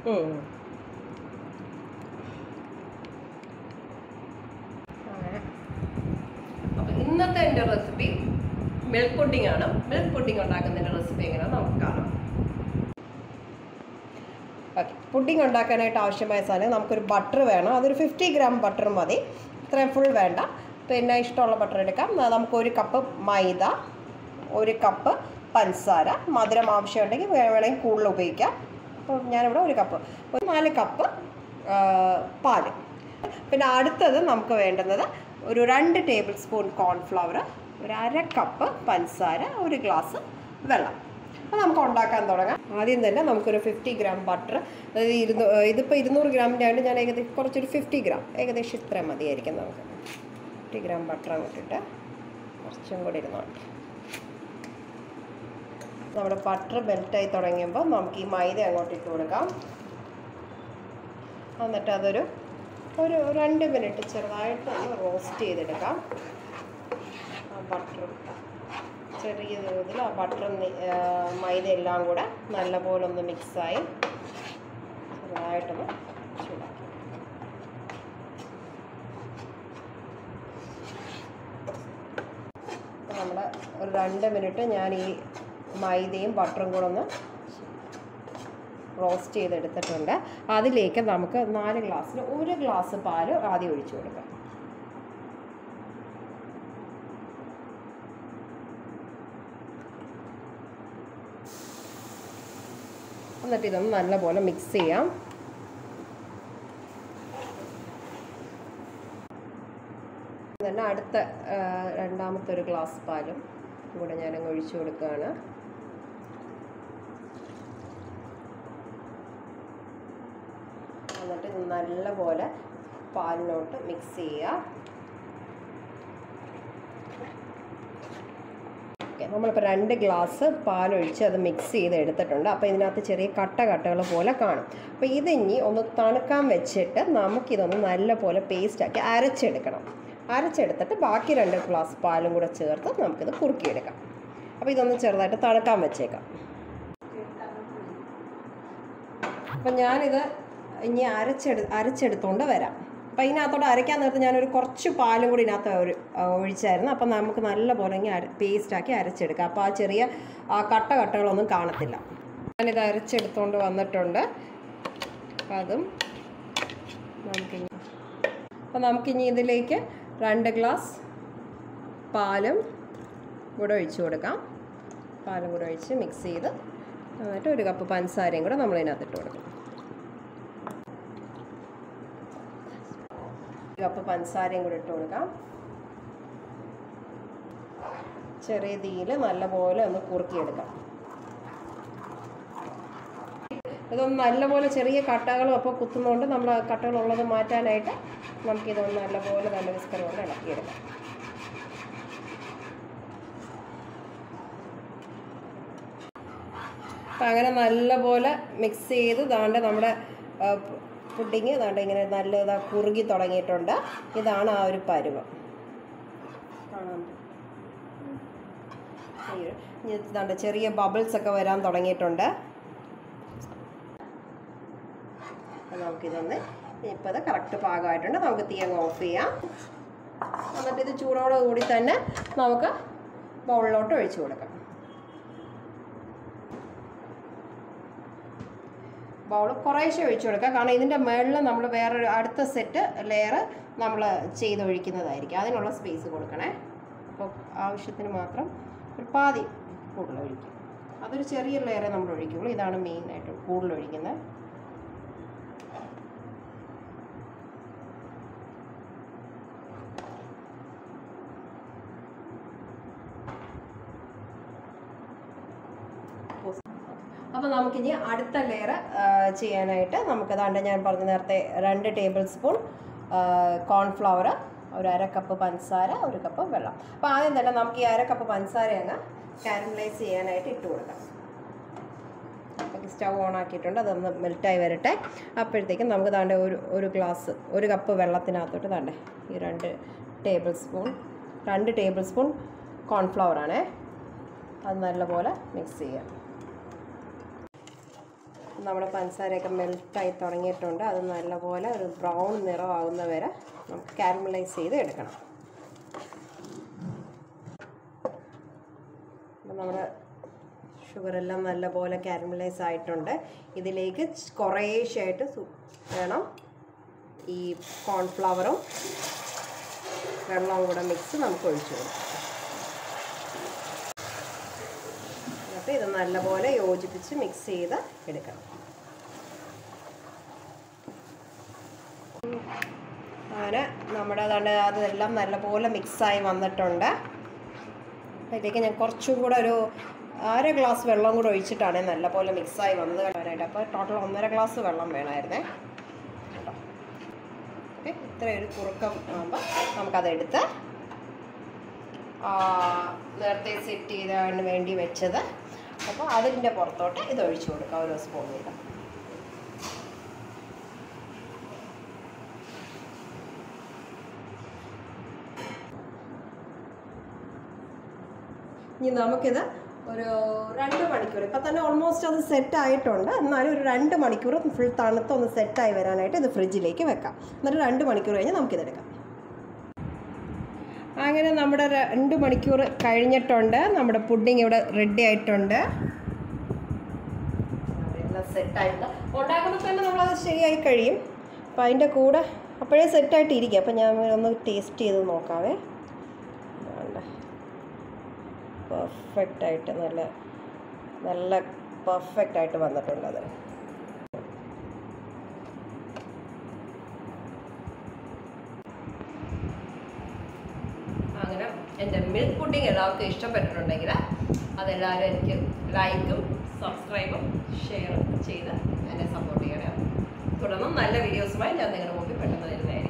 ഉം. അങ്ങനെ. അപ്പോൾ ഇന്നത്തെ എൻ്റെ റെസിപ്പി മിൽക്ക് പുഡിംഗ് ആണ് മിൽക്ക് പുഡിംഗ് ഉണ്ടാക്കുന്നതിൻ്റെ റെസിപ്പി എങ്ങനെയാണെന്ന് നമുക്ക് കാണാം ഓക്കെ പുഡിംഗ് ഉണ്ടാക്കാനായിട്ട് ആവശ്യമായ സാധനം നമുക്കൊരു ബട്ടർ വേണം അതൊരു ഫിഫ്റ്റി ഗ്രാം ബട്ടർ മതി ഇത്രയും ഫുൾ വേണ്ട പിന്നെ ഇഷ്ടമുള്ള ബട്ടർ എടുക്കാം ന- നമുക്ക് ഒരു കപ്പ് മൈദ ഒരു കപ്പ് പഞ്ചസാര മധുരം ആവശ്യമുണ്ടെങ്കിൽ വേ- വേണമെങ്കിൽ കൂടുതൽ ഉപയോഗിക്കാം അപ്പോൾ ഞാനിവിടെ ഒരു കപ്പ് ഒരു നാല് കപ്പ് ആ, പാല് പിന്നെ അടുത്തത് നമുക്ക് വേണ്ടുന്നത് ഒരു രണ്ട് ടേബിൾ സ്പൂൺ കോൺഫ്ലവർ ഒരു അര കപ്പ് പഞ്ചസാര ഒരു ഗ്ലാസ് വെള്ളം അപ്പോൾ നമുക്ക് ഉണ്ടാക്കാൻ തുടങ്ങാം ആദ്യം തന്നെ നമുക്കൊരു ഫിഫ്റ്റി ഗ്രാം ബട്ടർ അതായത് ഇരുന്നൂ ഇതിപ്പോൾ ഇരുന്നൂറ് ഗ്രാമിൻ്റെ ആയിട്ട് ഞാൻ ഏകദേശം കുറച്ചൊരു ഫിഫ്റ്റി ഗ്രാം ഏകദേശം ഇത്രയും മതിയായിരിക്കും നമുക്ക് ഫിഫ്റ്റി ഗ്രാം ബട്ടർ അങ്ങോട്ടിട്ട് കുറച്ചും കൂടി ഇരുന്നോട്ടെ നമ്മുടെ ബട്ടർ മെൽറ്റായി തുടങ്ങിയപ്പോൾ നമുക്ക് ഈ മൈദ അങ്ങോട്ട് ഇട്ട് കൊടുക്കാം എന്നിട്ട് അതൊരു ഒരു രണ്ട് മിനിറ്റ് ചെറുതായിട്ട് ഒന്ന് റോസ്റ്റ് ചെയ്തെടുക്കാം ആ ബട്ടർ ചെറിയ തോതിൽ ആ ബട്ടർ മൈദ എല്ലാം കൂടെ നല്ലപോലെ ഒന്ന് മിക്സായി ചെറുതായിട്ടൊന്ന് ചൂടാക്കി നമ്മൾ ഒരു രണ്ട് മിനിറ്റ് ഞാൻ ഈ മൈദയും ബട്ടറും കൂടെ ഒന്ന് റോസ്റ്റ് ചെയ്തെടുത്തിട്ടുണ്ട് അതിലേക്ക് നമുക്ക് നാല് ഗ്ലാസ്സിന് ഒരു ഗ്ലാസ് പാല് ആദ്യം ഒഴിച്ചു കൊടുക്കാം എന്നിട്ട് ഇതൊന്ന് നല്ലപോലെ മിക്സ് ചെയ്യാം തന്നെ അടുത്ത ആ, രണ്ടാമത്തെ ഒരു ഗ്ലാസ് പാലും കൂടെ ഞാനങ്ങ് ഒഴിച്ചു കൊടുക്കുകയാണ് എന്നിട്ട് ഇത് നല്ലപോലെ പാലിനോട്ട് മിക്സ് ചെയ്യുക ഓക്കെ നമ്മളിപ്പോൾ രണ്ട് ഗ്ലാസ് പാലൊഴിച്ച് അത് മിക്സ് ചെയ്ത് എടുത്തിട്ടുണ്ട് അപ്പോൾ ഇതിനകത്ത് ചെറിയ കട്ട കട്ടകൾ പോലെ കാണും അപ്പോൾ ഇതിനി ഒന്ന് തണുക്കാൻ വെച്ചിട്ട് നമുക്കിതൊന്ന് നല്ലപോലെ പേസ്റ്റാക്കി അരച്ചെടുക്കണം അരച്ചെടുത്തിട്ട് ബാക്കി രണ്ട് ഗ്ലാസ് പാലും കൂടെ ചേർത്ത് നമുക്കിത് കുറുക്കിയെടുക്കാം അപ്പോൾ ഇതൊന്ന് ചെറുതായിട്ട് തണുക്കാൻ വെച്ചേക്കാം അപ്പം ഞാനിത് ഇനി അരച്ചെടു അരച്ചെടുത്തുകൊണ്ട് വരാം അപ്പം ഇതിനകത്തോട്ട് അരയ്ക്കാൻ നേരത്ത് ഞാനൊരു കുറച്ച് പാലും കൂടി ഇതിനകത്ത് ഒരു ആ, ഒഴിച്ചായിരുന്നു അപ്പം നമുക്ക് നല്ലപോലെ ഇങ്ങനെ അര പേസ്റ്റാക്കി അരച്ചെടുക്കാം അപ്പോൾ ആ ചെറിയ ആ കട്ട കട്ടകളൊന്നും കാണത്തില്ല ഞാനിത് അരച്ചെടുത്തുകൊണ്ട് വന്നിട്ടുണ്ട് അപ്പം അതും നമുക്കിനി അപ്പം നമുക്കിനി ഇതിലേക്ക് രണ്ട് ഗ്ലാസ് പാലും കൂടെ ഒഴിച്ചു കൊടുക്കാം പാലും കൂടെ ഒഴിച്ച് മിക്സ് ചെയ്ത് എന്നിട്ട് ഒരു കപ്പ് പഞ്ചസാരയും കൂടെ നമ്മൾ ഇതിനകത്ത് ഇട്ട് കൊടുക്കും ഒരു കപ്പ് പഞ്ചസാരയും കൂടെ ഇട്ട് കൊടുക്കാം ചെറിയ തീയിൽ നല്ലപോലെ ഒന്ന് കുറുക്കിയെടുക്കാം ഇതൊന്ന് നല്ലപോലെ ചെറിയ കട്ടകളും അപ്പോൾ കുത്തുന്നതുകൊണ്ട് നമ്മൾ ആ കട്ടകളുള്ളത് മാറ്റാനായിട്ട് നമുക്കിതൊന്ന് നല്ലപോലെ നല്ല വിസ്കർ കൊണ്ട് ഇളക്കിയെടുക്കാം അപ്പം അങ്ങനെ നല്ലപോലെ മിക്സ് ചെയ്ത് ദാണ്ട് നമ്മുടെ പുഡിങ് ദാണ്ട് ഇങ്ങനെ നല്ല ഇതാ കുറുകി തുടങ്ങിയിട്ടുണ്ട് ഇതാണ് ആ ഒരു പരുവം കാണാൻ അയ്യോ. ഇനി ദാണ്ട് ചെറിയ ബബിൾസ് ഒക്കെ വരാൻ തുടങ്ങിയിട്ടുണ്ട് അപ്പോൾ നമുക്കിതൊന്ന് ഇപ്പോൾ ഇത് കറക്റ്റ് പാകമായിട്ടുണ്ട് നമുക്ക് തീ അങ്ങ് ഓഫ് ചെയ്യാം എന്നിട്ട് ഇത് ചൂടോട് കൂടി തന്നെ നമുക്ക് ബൗളിലോട്ട് ഒഴിച്ചു കൊടുക്കാം ബൗൾ കുറേശ്ശെ ഒഴിച്ചു കൊടുക്കുക കാരണം ഇതിൻ്റെ മുകളിൽ നമ്മൾ വേറൊരു അടുത്ത സെറ്റ് ലെയർ നമ്മൾ ചെയ്തൊഴിക്കുന്നതായിരിക്കും അതിനുള്ള സ്പേസ് കൊടുക്കണേ അപ്പോൾ ആവശ്യത്തിന് മാത്രം ഒരു പാതി കൂടുതൽ ഒഴിക്കും അതൊരു ചെറിയ ലെയറേ നമ്മൾ ഒഴിക്കുള്ളൂ ഇതാണ് മെയിനായിട്ട് കൂടുതൽ ഒഴിക്കുന്നത് അപ്പോൾ നമുക്കിനി അടുത്ത ലെയർ ചെയ്യാനായിട്ട് നമുക്ക് ദാണ്ട് ഞാൻ പറഞ്ഞ നേരത്തെ രണ്ട് ടേബിൾ സ്പൂൺ കോൺഫ്ലവർ ഒരു അര കപ്പ് പഞ്ചസാര ഒരു കപ്പ് വെള്ളം അപ്പോൾ ആദ്യം തന്നെ നമുക്ക് ഈ അര കപ്പ് പഞ്ചസാര അങ്ങ് കാരമലൈസ് ചെയ്യാനായിട്ട് ഇട്ട് കൊടുക്കാം അപ്പോൾ സ്റ്റൗ ഓൺ ആക്കിയിട്ടുണ്ട് അതൊന്ന് മെൽറ്റായി വരട്ടെ അപ്പോഴത്തേക്കും നമുക്ക് ദാണ്ട് ഒരു ഒരു ഗ്ലാസ് ഒരു കപ്പ് വെള്ളത്തിനകത്തോട്ട് ദാണ്ടേ ഈ രണ്ട് ടേബിൾ സ്പൂൺ രണ്ട് ടേബിൾ സ്പൂൺ കോൺഫ്ലവർ ആണേ അത് നല്ലപോലെ മിക്സ് ചെയ്യാം നമ്മുടെ പഞ്ചസാരയൊക്കെ മെൽറ്റായി തുടങ്ങിയിട്ടുണ്ട് അത് നല്ലപോലെ ഒരു ബ്രൗൺ നിറമാകുന്ന വരെ നമുക്ക് കാരമലൈസ് ചെയ്ത് എടുക്കണം അപ്പം നമ്മുടെ ഷുഗറെല്ലാം നല്ലപോലെ കാരമലൈസ് ആയിട്ടുണ്ട് ഇതിലേക്ക് കുറേശ്ശായിട്ട് സു- വേണം ഈ കോൺഫ്ലവറും വെള്ളവും കൂടെ മിക്സ് നമുക്ക് ഒഴിച്ചു കൊടുക്കാം അപ്പോൾ ഇത് നല്ലപോലെ യോജിപ്പിച്ച് മിക്സ് ചെയ്ത് എടുക്കണം അങ്ങനെ നമ്മുടെ അതാണ്ട് അതെല്ലാം നല്ലപോലെ മിക്സായി വന്നിട്ടുണ്ട് അതിലേക്ക് ഞാൻ കുറച്ചും കൂടെ ഒരു അര ഗ്ലാസ് വെള്ളം കൂടെ ഒഴിച്ചിട്ടാണ് നല്ലപോലെ മിക്സായി വന്നത് വരാനായിട്ട് അപ്പോൾ ടോട്ടൽ ഒന്നര ഗ്ലാസ് വെള്ളം വേണമായിരുന്നേ കേട്ടോ ഓക്കെ ഇത്ര ഒരു കുറുക്കം ആകുമ്പോൾ നമുക്കതെടുത്ത് ആ, നേരത്തെ സെറ്റ് ചെയ്തതിന് വേണ്ടി വെച്ചത് അപ്പോൾ അതിൻ്റെ പുറത്തോട്ട് ഇത് ഒഴിച്ചു കൊടുക്കാം ഓരോ സ്പൂൺ വീതം ഇനി നമുക്കിത് ഒരു രണ്ട് മണിക്കൂർ ഇപ്പം തന്നെ ഓൾമോസ്റ്റ് അത് സെറ്റ് ആയിട്ടുണ്ട് എന്നാലും ഒരു രണ്ട് മണിക്കൂർ ഫുൾ തണുത്തൊന്ന് സെറ്റായി വരാനായിട്ട് ഇത് ഫ്രിഡ്ജിലേക്ക് വെക്കാം എന്നിട്ട് രണ്ട് മണിക്കൂർ കഴിഞ്ഞ് നമുക്കിതെടുക്കാം അങ്ങനെ നമ്മുടെ രണ്ട് മണിക്കൂർ കഴിഞ്ഞിട്ടുണ്ട് നമ്മുടെ പുഡിങ് ഇവിടെ റെഡി ആയിട്ടുണ്ട് എല്ലാം സെറ്റായിട്ട് ഉണ്ടാക്കുമ്പോൾ തന്നെ നമ്മളത് ശരിയായി കഴിയും അപ്പം അതിൻ്റെ കൂടെ അപ്പോഴേ സെറ്റായിട്ട് ഇരിക്കും അപ്പം ഞാൻ ഒന്ന് ടേസ്റ്റ് ചെയ്ത് നോക്കാവേ പെർഫെക്റ്റ് ആയിട്ട് നല്ല നല്ല പെർഫെക്റ്റ് ആയിട്ട് വന്നിട്ടുണ്ട് അത് അങ്ങനെ എൻ്റെ മിൽക്ക് പുഡിംഗ് എല്ലാവർക്കും ഇഷ്ടപ്പെട്ടിട്ടുണ്ടെങ്കിൽ അതെല്ലാവരും എനിക്ക് ലൈക്കും സബ്സ്ക്രൈബും ഷെയറും ചെയ്ത് എന്നെ സപ്പോർട്ട് ചെയ്യണം തുടർന്നും നല്ല വീഡിയോസുമായി ഞാൻ നിങ്ങളുടെ മുമ്പിൽ പെട്ടെന്ന് വരുന്നതായിരിക്കും